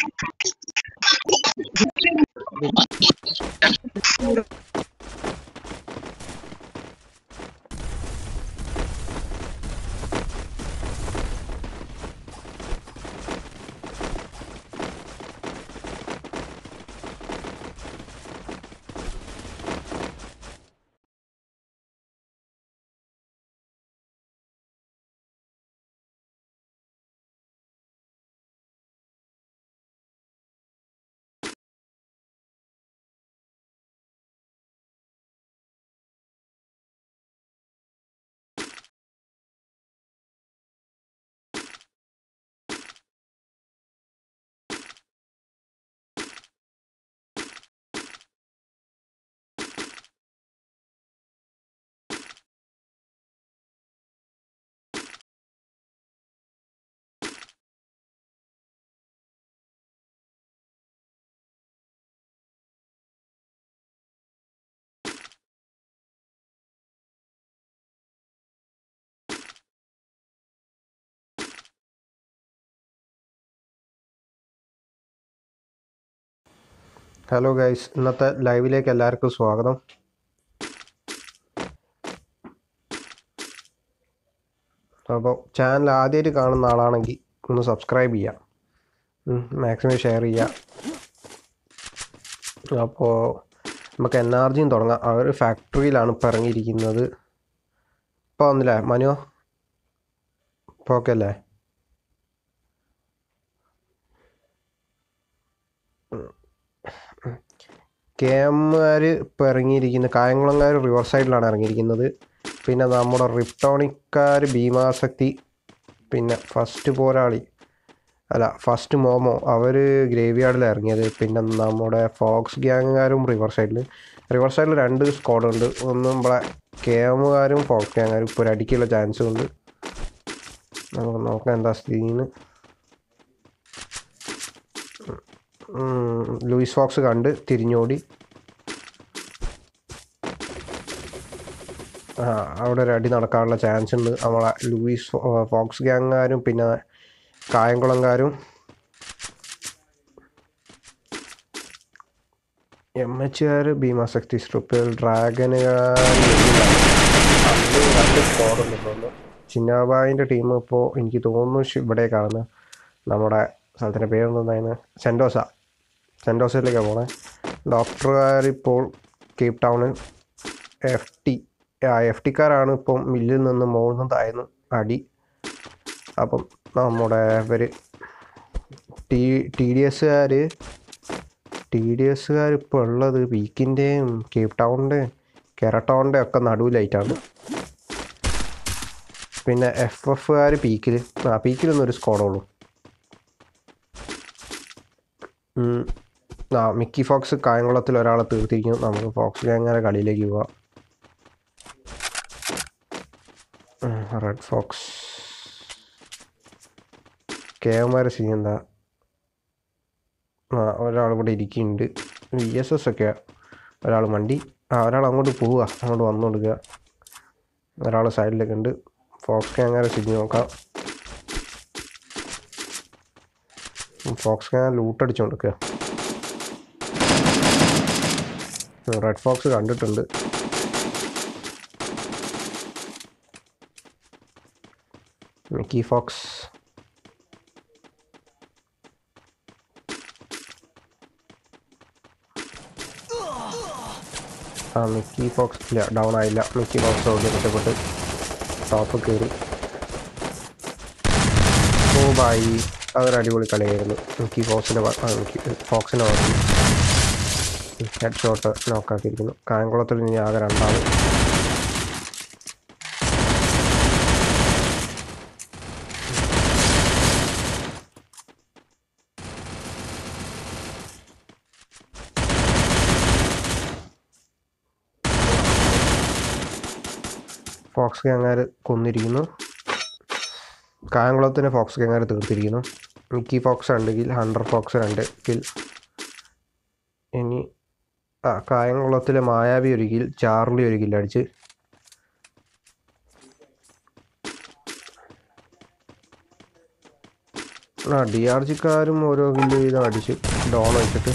Hello guys ഇന്നത്തെ ലൈവിലേക്ക് എല്ലാവർക്കും സ്വാഗതം അപ്പോൾ ചാനൽ ആദ്യമായിട്ട് കാണുന്ന ആളാണെങ്കിൽ ഒന്ന് സബ്സ്ക്രൈബ് ചെയ്യുക മാക്സിമം ഷെയർ ചെയ്യുക അപ്പോൾ നമുക്ക് എൻ ആർ ജിയും തുടങ്ങാം ആ ഒരു ഫാക്ടറിയിലാണ് ഇപ്പോൾ ഇറങ്ങിയിരിക്കുന്നത് ഇപ്പോൾ വന്നില്ലേ മനു ഇപ്പോൾ ഓക്കെ അല്ലേ കെ എമ്മുകാർ ഇപ്പോൾ ഇറങ്ങിയിരിക്കുന്നത് കായംകുളംകാർ റിവർ സൈഡിലാണ് ഇറങ്ങിയിരിക്കുന്നത് പിന്നെ നമ്മുടെ റിപ്ടോണിക്കാർ ഭീമാസക്തി പിന്നെ ഫസ്റ്റ് പോരാളി അല്ല ഫസ്റ്റ് മോമോ അവർ ഗ്രേവ് യാർഡിലാണ് ഇറങ്ങിയത് പിന്നെ നമ്മുടെ ഫോക്സ് ഗ്യാങ്ങുകാരും റിവർ സൈഡിൽ റിവർ സൈഡിൽ രണ്ട് സ്ക്വാഡുണ്ട് ഒന്ന് നമ്മളെ കെ എമ്മുകാരും ഫോക്സ് ഗ്യാങ്ങുകാരും ഇപ്പോൾ ഒരു അടിക്കുള്ള ചാൻസ് ഉണ്ട് നമുക്ക് നോക്കാം എന്താ സ്ഥിതിന്ന് ലൂയിസ് ഫോക്സ് കണ്ട് തിരിഞ്ഞോടി ആ അവിടെ ഒരു അടി നടക്കാനുള്ള ചാൻസ് ഉണ്ട് നമ്മളെ ലൂയിസ് ഫോ- ഫോക്സ് ഗ്യാങ്ങുകാരും പിന്നെ കായംകുളംകാരും എം എച്ചുകാർ ഭീമാശക്തി സ്ട്രിപ്പിൽ ഡ്രാഗനുകാർ രണ്ട് സ്കോഡുണ്ടെന്ന് ചിന്നാബായിൻ്റെ ടീം ഇപ്പോൾ എനിക്ക് തോന്നുന്നു ശ് ഇവിടെ കാണുന്നത് നമ്മുടെ സ്ഥലത്തിൻ്റെ പേരെന്തായിരുന്നു സെൻറ്റോസ സെൻറ്റോസയിലേക്കാണ് പോണേ ഡോക്ടറുകാർ ഇപ്പോൾ കേപ്പ് ടൗണിൽ എഫ് ടി ആ എഫ് ടിക്കാരാണ് ഇപ്പം മില്ലിൽ നിന്ന് മുകളിൽ നിന്ന് താഴ്ന്നു അടി അപ്പം നമ്മുടെ ഇവർ ടി ടി ഡി എസ്സുകാർ ടി ഡി എസ്സുകാർ ഇപ്പോൾ ഉള്ളത് വീക്കിൻ്റെയും കേപ്പ് ടൗണിൻ്റെയും കെറട്ടൗണിൻ്റെ ഒക്കെ നടുവിലായിട്ടാണ് പിന്നെ എഫ് എഫുകാർ പീക്കിൽ ആ പീക്കിലൊന്നും ഒരു സ്കോഡുള്ളൂ ഉം. ആ മിക്കി ഫോക്സ് കായംകുളത്തിൽ ഒരാളെ തീർത്തിരിക്കുന്നു നമുക്ക് ഫോക്സ് ഗ്യാങ്ങാരെ കളിയിലേക്ക് പോവാം റെഡ് ഫോക്സ് കേമാരെ സീൻ എന്താ ആ ഒരാൾ ഇവിടെ ഇരിക്കുന്നുണ്ട് വി എസ് എസ് ഒക്കെ ഒരാൾ വണ്ടി ആ ഒരാൾ അങ്ങോട്ട് പോവുക അങ്ങോട്ട് വന്നു കൊടുക്കുക ഒരാൾ സൈഡിലൊക്കെ ഉണ്ട് ഫോക്സ് ഗ്യാങ്ങാരെ സിഗ്നൽ നോക്കാം ഫോക്സ് ഗ്യാങ് ലൂട്ട് അടിച്ചു കൊടുക്കുക റെഡ് ഫോക്സ് കണ്ടിട്ടുണ്ട് മിക്കി ഫോക്സ് ആ മിക്കി ഫോക്സ് ഇല്ല ഡൗൺ ആയില്ല മിക്കി ഫോക്സ് ഓടി രക്ഷപ്പെട്ട് ടോപ്പ് കയറി ഓ ബായി അതൊരു അടിപൊളി കളിയായിരുന്നു മിക്കി ഫോക്സിൻ്റെ ആ മിക്കി ഫോക്സിൻ്റെ ഭാഗത്ത് ഹെഡ് ഷോട്ട് നോക്കാക്കിയിരിക്കുന്നു കായംകുളത്തിൽ ഇനി ആകെ രണ്ടാൾ ഫോക്സ് ഗാങ്ങാർ കൊന്നിരിക്കുന്നു കായംകുളത്തിന് ഫോക്സ് ഗാങ്ങാർ തീർത്തിരിക്കുന്നു മിക്കി ഫോക്സ് രണ്ട് കിൽ ഹൺഡ്രഡ് ഫോക്സ് രണ്ട് കിൽ ഇനി ആ കായംകുളത്തിലെ മായാവി ഒരു കിൽ ചാർലി ഒരു കിൽ അടിച്ച് ആ ഡി ആർ ജിക്കാരും ഓരോ കില്ല് വീതം അടിച്ച് ഡോൺ വെച്ചിട്ട്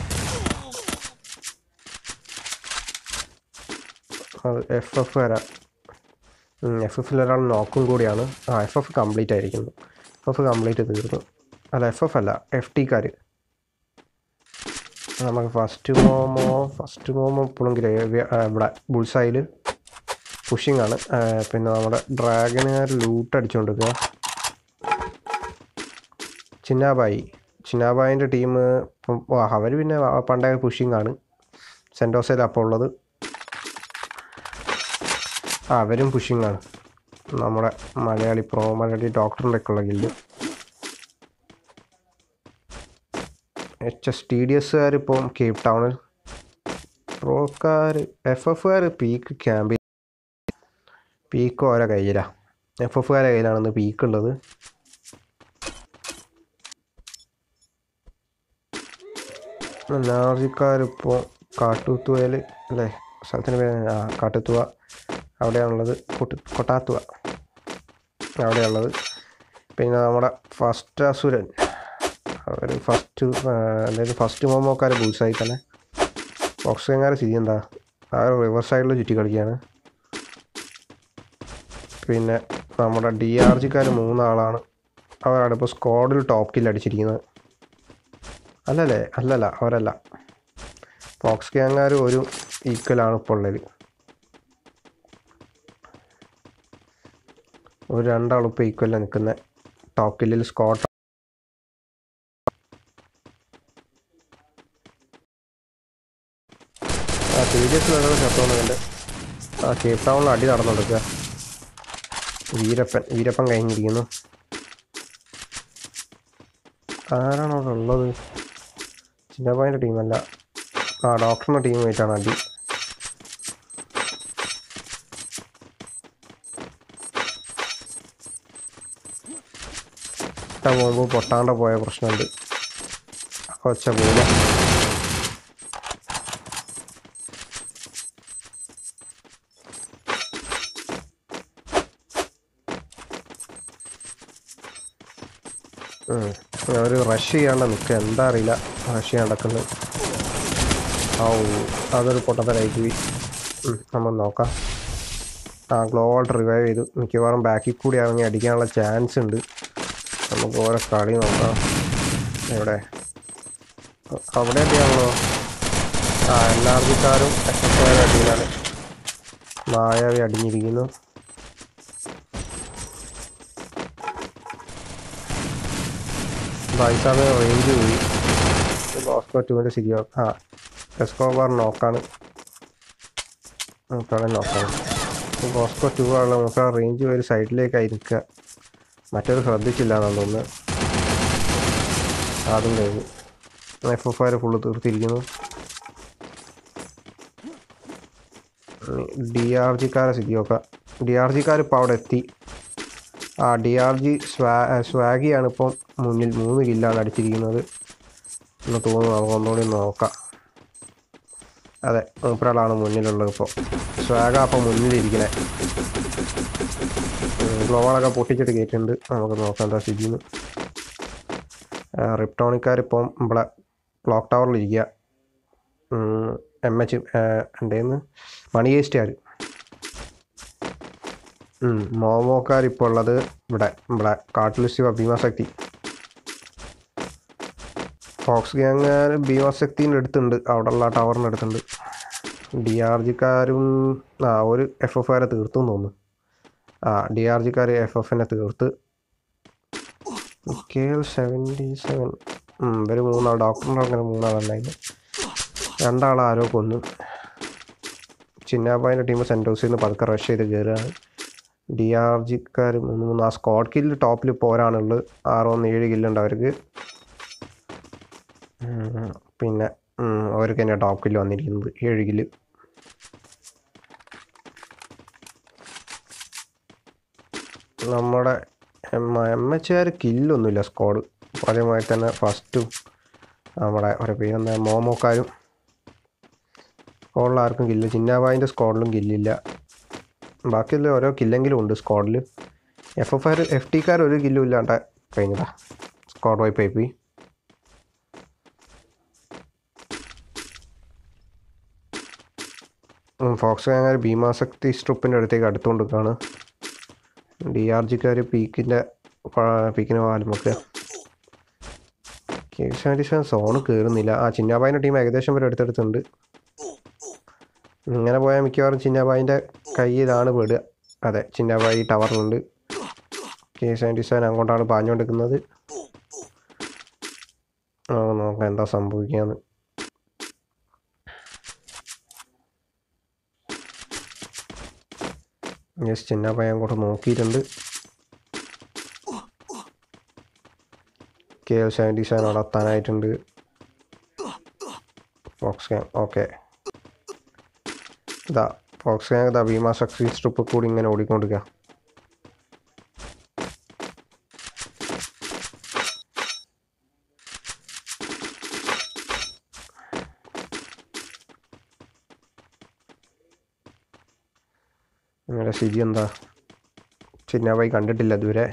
അത് എഫ് എഫ് വരാം എഫ് എഫിൽ ഒരാൾ നോക്കും കൂടിയാണ് ആ എഫ് എഫ് കംപ്ലീറ്റ് ആയിരിക്കുന്നു എഫ് എഫ് കംപ്ലീറ്റ് തീർന്നു അല്ല എഫ് എഫ് അല്ല എഫ് ടിക്കാർ നമുക്ക് ഫസ്റ്റ് മോമോ ഫസ്റ്റ് മോമോ ഇപ്പോഴും ഗ്രേവി ഇവിടെ ബുൾസൈൽ പുഷിംഗ് ആണ് ആ, പിന്നെ നമ്മുടെ ഡ്രാഗനുകാർ ലൂട്ട് അടിച്ചുകൊണ്ടിരിക്കുക ചിന്നാബായി ചിന്നാബായിൻ്റെ ടീം അവർ പിന്നെ പണ്ടേ പുഷിംഗ് ആണ് സെൻറ്റോസയിൽ അപ്പോൾ ഉള്ളത് ആ അവരും പുഷിംഗ് ആണ് നമ്മുടെ മലയാളി പ്രോ മലയാളി ഡോക്ടറിൻ്റെ ഒക്കെ ഉള്ള guild H S T D എസ്സുകാർ ഇപ്പം കേപ്പ് ടൗണിൽ പ്രോക്കാർ എഫ് എഫുകാർ പീക്ക് ക്യാമ്പിൽ പീക്ക് ഓരോ കയ്യിലാണ് എഫ് എഫുകാരുടെ കയ്യിലാണെന്ന് പീക്ക് ഉള്ളത് നാസിക്കാരിപ്പോൾ കാട്ടുത്തുവയിൽ അല്ലേ സ്ഥലത്തിൻ്റെ പേര് ആ കാട്ടുത്തുവ അവിടെയാണുള്ളത് കൊട്ട് കൊട്ടാത്തുവ അവിടെയുള്ളത് പിന്നെ നമ്മുടെ ഫസ്റ്റ് അസുരൻ അവർ ഫസ്റ്റ് അതായത് ഫസ്റ്റ് മോമോക്കാർ ബൂസായി തന്നെ ബോക്സിങ്ങാരെ സ്ഥിതി എന്താ ആ റിവർ സൈഡിൽ ചുറ്റി കളിക്കുകയാണ് പിന്നെ നമ്മുടെ ഡി ആർ ജിക്കാർ മൂന്നാളാണ് അവരാണ് ഇപ്പോൾ സ്ക്വാഡിൽ ടോപ്പ് കിൽ അടിച്ചിരിക്കുന്നത് അല്ലല്ലേ അല്ലല്ല അവരല്ല ഫോക്സ് ഗ്യാങ്ങാർ ഒരു ഈക്വലാണ് ഇപ്പോൾ ഉള്ളത് ഒരു രണ്ടാളും ഇപ്പോൾ ഈക്വലാണ് നിൽക്കുന്നത് ടോപ്പ് കില്ലിൽ സ്കോട്ട് ആ സീരിയസ് വേണം ചത്തോന്നുണ്ട് ആ കേപ്പ് ടൗണിൽ അടി നടന്നുകൊടുക്കുക വീരപ്പൻ വീരപ്പൻ കഴിഞ്ഞിരിക്കുന്നു ആരാണ് അവിടെ ഉള്ളത് ചിന്നപ്പായൻ്റെ ടീമല്ല ആ ഡോക്ടറിൻ്റെ ടീമായിട്ടാണ് അടി ഇട്ട പോകുമ്പോൾ പൊട്ടാണ്ട് പോയ പ്രശ്നമുണ്ട് കൊച്ച പോലെ അവർ റഷ് ചെയ്യാണ്ട് നിൽക്കുക എന്താ അറിയില്ല റഷ് ചെയ്യാൻ നടക്കുന്നത് ഓ അതൊരു പൊട്ടത്തരായിട്ട് പോയി ഉം, നമ്മൾ നോക്കാം ആ ഗ്ലോ വാൾട്ട് റിവൈവ് ചെയ്തു മിക്കവാറും ബാക്കിൽ കൂടി ഇറങ്ങി അടിക്കാനുള്ള ചാൻസ് ഉണ്ട് നമുക്ക് ഓരോ കളി നോക്കാം എവിടെ അ- അവിടെ അടിയാണല്ലോ ആ എൻ ആർ ജിക്കാരും എസ് എസ് ആരും അടിയിലാണ് മായാവി അടിഞ്ഞിരിക്കുന്നു ബൈസാണ് റേഞ്ച് പോയി ബോസ്കോ ടുവിൻ്റെ ശരിയോ ആ എസ്കോബാർ നോക്കാണ് മൂക്കാളെ നോക്കാണ് ബോസ്കോ ടു ആണല്ലോ മൂക്കാളെ റേഞ്ച് ഒരു സൈഡിലേക്കായി നിൽക്കുക മറ്റൊരു ശ്രദ്ധിച്ചില്ല എന്നാണ് തോന്നുന്നത് അതും കഴിഞ്ഞു എഫ് എഫ് ആർ ഫുള്ള് തീർത്തിരിക്കുന്നു ഡി ആർ ജിക്കാരെ സ്ഥിതി നോക്കാം ഡി ആർ ജിക്കാർ ഇപ്പോൾ അവിടെ എത്തി ആ ഡി ആർ ജി സ്വാ സ്വാഗിയാണ് ഇപ്പം മുന്നിൽ മൂന്ന് കില്ലാണ് അടിച്ചിരിക്കുന്നത് എന്ന് തോന്നുന്നു നമുക്ക് ഒന്നുകൂടി ഒന്ന് നോക്കാം അതെ മൂപ്പരാളാണ് മുന്നിലുള്ളത് ഇപ്പോൾ സ്വാഗ അപ്പം മുന്നിലിരിക്കണേ ഗ്ലോവാളൊക്കെ പൊട്ടിച്ചിട്ട് കയറ്റുന്നുണ്ട് നമുക്ക് നോക്കാം എന്താ സ്ഥിതിന്ന് റിപ്ടോണിക്കാർ ഇപ്പം ഇവിടെ ക്ലോക്ക് ടവറിലിരിക്കുക എം എച്ച് എന്തേന്ന് മണി ഏസ്റ്റുകാർ മോമോക്കാർ ഇപ്പോൾ ഉള്ളത് ഇവിടെ ഇവിടെ കാട്ടിലുശിവ ഭീമാശക്തി ഫോക്സ് ഗ്യാങ്ങുകാർ ഭീമാശക്തിൻ്റെ അടുത്തുണ്ട് അവിടെയുള്ള ടവറിൻ്റെ അടുത്തുണ്ട് ഡി ആർ ജിക്കാരും ആ ഒരു എഫ് എഫ് ആരെ തീർത്തു തോന്നുന്നു ആ ഡി ആർ ജിക്കാർ എഫ് എഫിനെ തീർത്ത് കെ എൽ സെവൻറ്റി സെവൻ ഇവർ മൂന്നാൾ ഡോക്ടറിൻ്റെ അങ്ങനെ മൂന്നാളുണ്ടായിരുന്നു രണ്ടാൾ ആരോ കൊന്നു ചിന്നാബായിൻ്റെ ടീം സെൻറ്റോസിൽ നിന്ന് പതുക്കെ റഷ് ചെയ്ത് കയറുകയാണ് ഡി ആർ ജിക്കാർ മൂന്ന് മൂന്ന് ആ സ്കോഡ് കില്ല് ടോപ്പിൽ ഇപ്പോൾ ഒരാണുള്ളത് ആറോ ഒന്ന് ഏഴ് കില്ലുണ്ട് അവർക്ക് ഉം, പിന്നെ ഉം, അവർക്ക് തന്നെ ടോപ്പ് കില്ല് വന്നിരിക്കുന്നത് ഏഴ് കില്ല് നമ്മുടെ എം എം എച്ചുകാർ കില്ലൊന്നുമില്ല സ്ക്വാഡ് അതേമാതിരി തന്നെ ഫസ്റ്റും നമ്മുടെ ഒരു പേരെന്താ മോമോക്കാരും സ്ക്വാഡിൽ ആർക്കും കില്ല ചിന്നാബായിൻ്റെ സ്ക്വാഡിലും കില്ലില്ല ബാക്കിയുള്ള ഓരോ കില്ലെങ്കിലും ഉണ്ട് സ്ക്വാഡിൽ എഫ് എഫ് ആർ എഫ് ടിക്കാർ ഒരു കില്ലും ഇല്ലാണ്ട് കഴിഞ്ഞതാ സ്ക്വാഡ് വൈപ്പ് ആയി പോയി ഫോക്സ് ഗാങ്ങാർ ഭീമാശക്തി സ്ട്രിപ്പിൻ്റെ അടുത്തേക്ക് അടുത്തുകൊണ്ട് നിൽക്കുകയാണ് ഡി ആർ ജിക്കാർ പീക്കിൻ്റെ പീക്കിന് പാലും ഒക്കെ കേശാൻഡിഷൻ സോണ് കയറുന്നില്ല ആ ചിന്നാബായിൻ്റെ ടീം ഏകദേശം വരെ അടുത്തടുത്തുണ്ട് ഇങ്ങനെ പോയാൽ മിക്കവാറും ചിന്നാബായിൻ്റെ കയ്യിലാണ് പെടുക അതെ ചിന്നാബായി ടവറിലുണ്ട് കെ സെവൻറ്റി സെവൻ അങ്ങോട്ടാണ് പാഞ്ഞുകൊണ്ടിരിക്കുന്നത് ആ നോക്കാം എന്താ സംഭവിക്കാന്ന് യെസ് ചിന്നാബായി അങ്ങോട്ട് നോക്കിയിട്ടുണ്ട് കെ എൽ സെവൻറ്റി സെവൻ അവിടെ എത്താനായിട്ടുണ്ട് ഫോക്സ് ഗാങ് ഓക്കെ ഇതാ ഫോക്സ് ഗാങ് ഇതാ ഭീമാ സക്സീസ് ട്രിപ്പ് കൂടി ഇങ്ങനെ ഓടിക്കൊണ്ടിരിക്കുക നിങ്ങളുടെ സ്ഥിതി എന്താ ചിന്നാബായി കണ്ടിട്ടില്ല ഇതുവരെ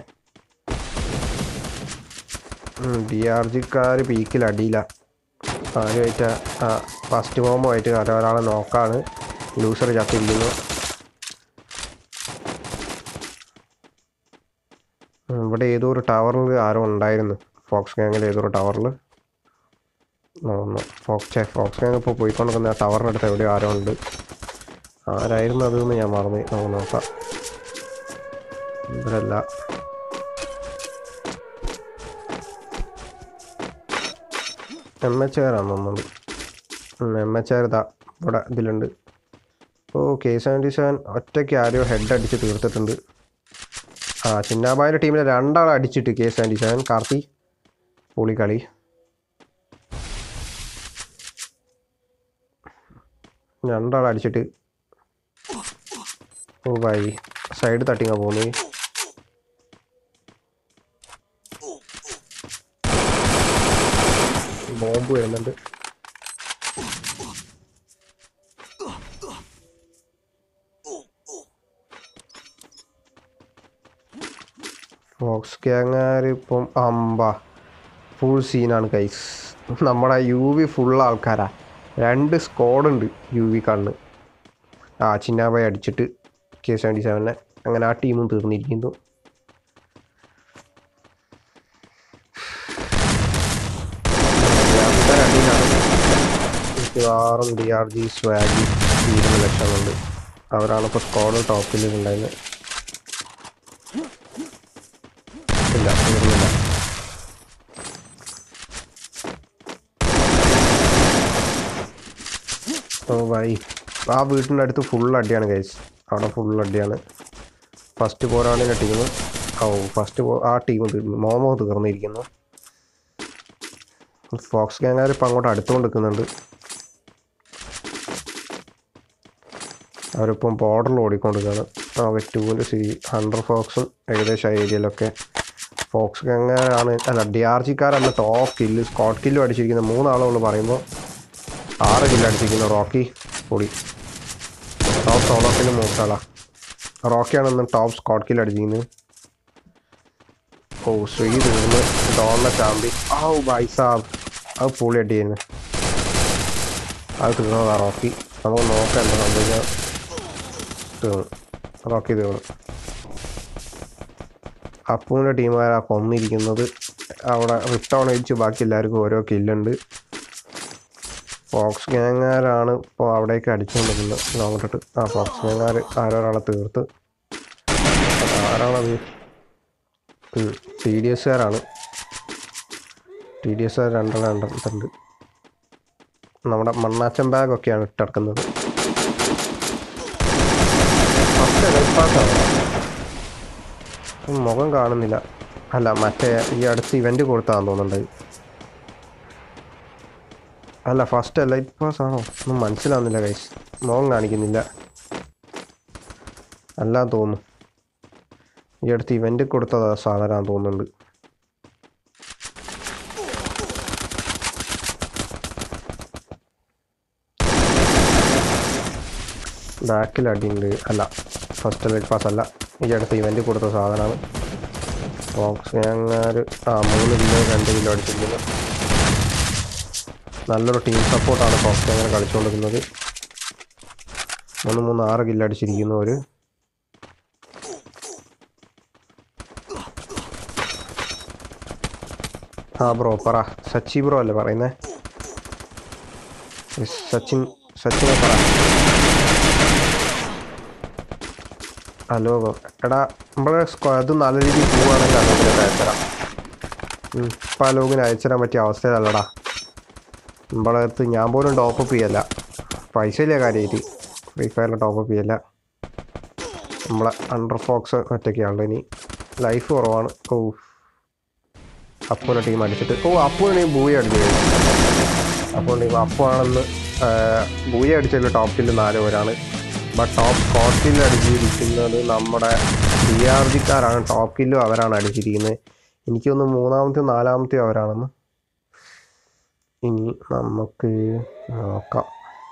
ഡി ആർ ജിക്കാർ പീക്കിൽ അടിയില്ല ആര് വെച്ചാൽ ആ ഫസ്റ്റ് ബോംബുമായിട്ട് ആരോ ഒരാളെ നോക്കാണ് ലൂസർ ചത്തിരിക്കുന്നു ഉം, ഇവിടെ ഏതോ ഒരു ടവറിൽ ആരോ ഉണ്ടായിരുന്നു ഫോക്സ് ഗാങ്ങിൽ ഏതോ ഒരു ടവറിൽ ഫോക്സ് ഫോക്സ് ഗാങ് ഇപ്പോൾ പോയിക്കൊണ്ടിരിക്കുന്ന ആ ടവറിനടുത്ത് എവിടെയോ ആരോ ഉണ്ട് ആരായിരുന്നു അതെന്ന് ഞാൻ മറന്നു നമുക്ക് നോക്കാം ഇവരല്ല എം എച്ച് ആറാണ് തോന്നുന്നത് എം എച്ച് ആർ ഇതാ ഇവിടെ ഇതിലുണ്ട് ഓ കെ സെവൻറ്റി സെവൻ ഒറ്റയ്ക്ക് ആരെയോ ഹെഡ് അടിച്ച് തീർത്തിട്ടുണ്ട് ആ ചിന്നാബായുടെ ടീമിലെ രണ്ടാൾ അടിച്ചിട്ട് കെ സെവൻറ്റി സെവൻ കാർത്തി പൊളി കളി രണ്ടാൾ അടിച്ചിട്ട് ഓ ബൈ സൈഡ് തട്ടിങ്ങ പോകുന്നത് ബോംബ് വരുന്നുണ്ട് ഫോക്സ് ഗ്യാങ്ങാർ ഇപ്പം അമ്പ ഫുൾ സീനാണ് കൈസ് നമ്മുടെ യു വി ഫുൾ ആൾക്കാരാ രണ്ട് സ്ക്വാഡുണ്ട് യു വി കണ്ണ് ആ ചിന്നാബായി അടിച്ചിട്ട് കെ സെവൻറ്റി സെവനെ അങ്ങനെ ആ ടീമും തീർന്നിരിക്കുന്നു മിക്കവാറും ഡി ആർ ജി സ്വാഗി ഇരുപത് ലക്ഷം ഉണ്ട് അവരാണ് ഇപ്പോൾ സ്ക്വാഡ് ടോപ്പിൽ ഉണ്ടായിരുന്നത് ഇല്ല തീർന്നില്ല ഓ ബൈ ആ വീട്ടിൻ്റെ അടുത്ത് ഫുൾ അടിയാണ് ഗൈസ് അവിടെ ഫുൾ അടിയാണ് ഫസ്റ്റ് പോരാളിൻ്റെ ടീം ഓ ഫസ്റ്റ് ആ ടീം തീർന്നു മോമോ തീർന്നിരിക്കുന്നു ഫോക്സ് ഗാങ്ങാർ ഇപ്പം അങ്ങോട്ട് അടുത്തുകൊണ്ട് നിൽക്കുന്നുണ്ട് അവരിപ്പം ബോർഡറിൽ ഓടിക്കൊണ്ടിരിക്കുകയാണ് ആ വെറ്റൂവിൻ്റെ സി ഹൺഡ്രഡ് ഫോക്സും ഏകദേശം ആ ഏരിയയിലൊക്കെ ഫോക്സ് ഗംഗാരാണ് അല്ല ഡി ആർ ജിക്കാരല്ല ടോപ്പ് കില്ല് സ്കോട്ട് കില്ലും അടിച്ചിരിക്കുന്ന മൂന്നാളുകൾ പറയുമ്പോൾ ആറ് കില്ല് അടിച്ചിരിക്കുന്നു റോക്കി പൊടി ടോപ്പ് സോളോ കില്ല് മൂന്നാളാ റോക്കിയാണ് ഇന്ന് ടോപ്പ് സ്കോട്ട് കില്ല് അടിച്ചിരിക്കുന്നത് ഓ ശ്രീ തീർന്ന് ഡോളിനെ ചാമ്പി ഔ ബൈ സാബ് അത് പൊളി അടിയായിരുന്നു അത് തീർന്നതാ റോക്കി നമുക്ക് നോക്കാം എന്താ സംഭവിക്കാം തീർന്നു റോക്കി തീർന്നു അപ്പുവിൻ്റെ ടീമുകാരാ കൊന്നിരിക്കുന്നത് അവിടെ റിട്ടേൺ അടിച്ച് ബാക്കി എല്ലാവർക്കും ഓരോ കില്ലുണ്ട് ഫോക്സ് ഗാങ്ങാരാണ് ഇപ്പോൾ അവിടേക്ക് അടിച്ചുകൊണ്ടിരിക്കുന്നത് നോക്കിട്ട് ആ ഫോക്സ് ഗാങ്ങാർ ആരൊരാളെ തീർത്ത് ആരാണത് ടി ഡി എസ്സുകാരാണ് ടി ഡി എസ്സുകാർ രണ്ടെണ്ണം രണ്ടെണ്ണത്തുണ്ട് നമ്മുടെ മണ്ണാച്ചൻ ബാഗൊക്കെയാണ് ഇട്ടിറക്കുന്നത് ഫസ്റ്റ് എതിർപ്പാക്കാണ് മുഖം കാണുന്നില്ല അല്ല മറ്റേ ഈ അടുത്ത് ഇവൻ്റ് കൊടുത്താന്ന് തോന്നുന്നുണ്ട് അല്ല ഫസ്റ്റ് ലൈറ്റ് പാസ് ആണോ ഒന്നും മനസ്സിലാവുന്നില്ല കൈസ് മുഖം കാണിക്കുന്നില്ല അല്ല തോന്നുന്നു ഈ അടുത്ത് ഇവൻ്റ് കൊടുത്തതാ സാധനം തോന്നുന്നുണ്ട് ബാക്കിൽ അടിയുണ്ട് അല്ല ഫസ്റ്റ് ലൈറ്റ് പാസ് അല്ല ഈ അടുത്ത് ഇവൻ്റ് കൊടുത്ത സാധനമാണ് ഫോക്സ് ഗ്യാങ്ങാർ ആ മൂന്ന് കിലോ രണ്ട് കിലോ അടിച്ചിരിക്കുന്നു നല്ലൊരു ടീം സപ്പോർട്ടാണ് ഫോക്സ് ഗ്യാങ്ങർ കളിച്ചുകൊണ്ടിരുന്നത് മൂന്ന് മൂന്ന് ആറ് കിലോ അടിച്ചിരിക്കുന്നു ഒരു ആ ബ്രോ പറ സച്ചി ബ്രോ അല്ലേ പറയുന്നേ Yes, സച്ചിൻ സച്ചിനെ പറ ഹലോ എടാ നമ്മളെ സ്ക്വാ- ഇത് നല്ല രീതിയിൽ പോവുകയാണെങ്കിൽ അലോകിനൊക്കെ അയച്ചുതരാം ഉം, ഇപ്പം അലോകിന് അയച്ചുതരാൻ പറ്റിയ അവസ്ഥയിലല്ലടാ നമ്മളെ അടുത്ത് ഞാൻ പോലും ടോപ്പപ്പ് ചെയ്യല്ല പൈസ ഇല്ല കാര്യമായിട്ട് ഫ്രീ ഫയറിൽ ടോപ്പപ്പ് ചെയ്യല്ല നമ്മളെ അണ്ടർ ഫോക്സ് ഒറ്റയ്ക്കാണല്ലോ ഇനി ലൈഫ് കുറവാണ് ഓ അപ്പുവിനെ ടീം അടിച്ചിട്ട് ഓ അപ്പുവിനെ ടീം ബൂയ അടിച്ചു അപ്പോൾ ടീം അപ്പു ആണെന്ന് ബൂയ അടിച്ചതിൽ ടോപ്പ് കില്ല് നാല് പേരാണ് ബട്ട് ടോപ്പ് സ്കോട്ട് കില്ല് അടിച്ചിരിക്കുന്നത് നമ്മുടെ ഡി ആർ ജിക്കാരാണ് ടോപ്പ് കില്ലും അവരാണ് അടിച്ചിരിക്കുന്നത് എനിക്കൊന്ന് മൂന്നാമത്തെയോ നാലാമത്തെയോ അവരാണെന്ന് ഇനി നമുക്ക് നോക്കാം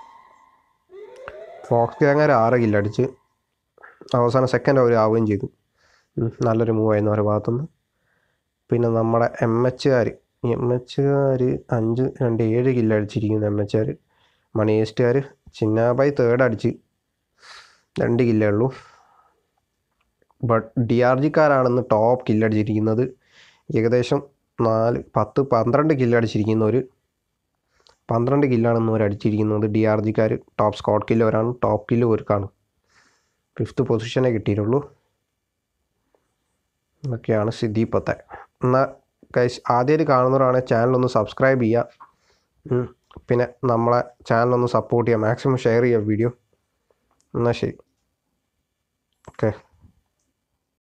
ഫോക്സ് ഗ്യാങ്ങർ ആറ് കില്ലടിച്ച് അവസാനം സെക്കൻഡ് അവർ ആവുകയും ചെയ്തു ഉം, നല്ലൊരു മൂവ് ആയിരുന്നു അവരുടെ ഭാഗത്തുനിന്ന് പിന്നെ നമ്മുടെ എം എച്ചുകാർ എം എച്ചുകാർ അഞ്ച് രണ്ട് ഏഴ് കില്ല് അടിച്ചിരിക്കുന്നു എം എച്ചുകാർ മണിയേസ്റ്റുകാർ ചിന്നാബായി തേർഡ് അടിച്ച് രണ്ട് കില്ലേ ഉള്ളൂ ബട്ട് ഡി ആർ ജിക്കാരാണെന്ന് ടോപ്പ് കില്ലടിച്ചിരിക്കുന്നത് ഏകദേശം നാല് പത്ത് പന്ത്രണ്ട് കില്ലടിച്ചിരിക്കുന്ന ഒരു പന്ത്രണ്ട് കില്ലാണെന്ന് അവർ അടിച്ചിരിക്കുന്നത് ഡി ആർ ജിക്കാർ ടോപ്പ് സ്കോട്ട് കില്ല് അവരാണ് ടോപ്പ് കില്ല് അവർക്കാണ് ഫിഫ്ത്ത് പൊസിഷനെ കിട്ടിയിട്ടുള്ളൂ ഇതൊക്കെയാണ് സ്ഥിതി ഇപ്പോഴത്തെ എന്നാൽ കൈസ് ആദ്യമായിട്ട് കാണുന്നവരാണെങ്കിൽ ചാനലൊന്ന് സബ്സ്ക്രൈബ് ചെയ്യുക ഉം. പിന്നെ നമ്മളെ ചാനലൊന്ന് സപ്പോർട്ട് ചെയ്യുക മാക്സിമം ഷെയർ ചെയ്യുക വീഡിയോ എന്നാൽ ശരി ഓക്കെ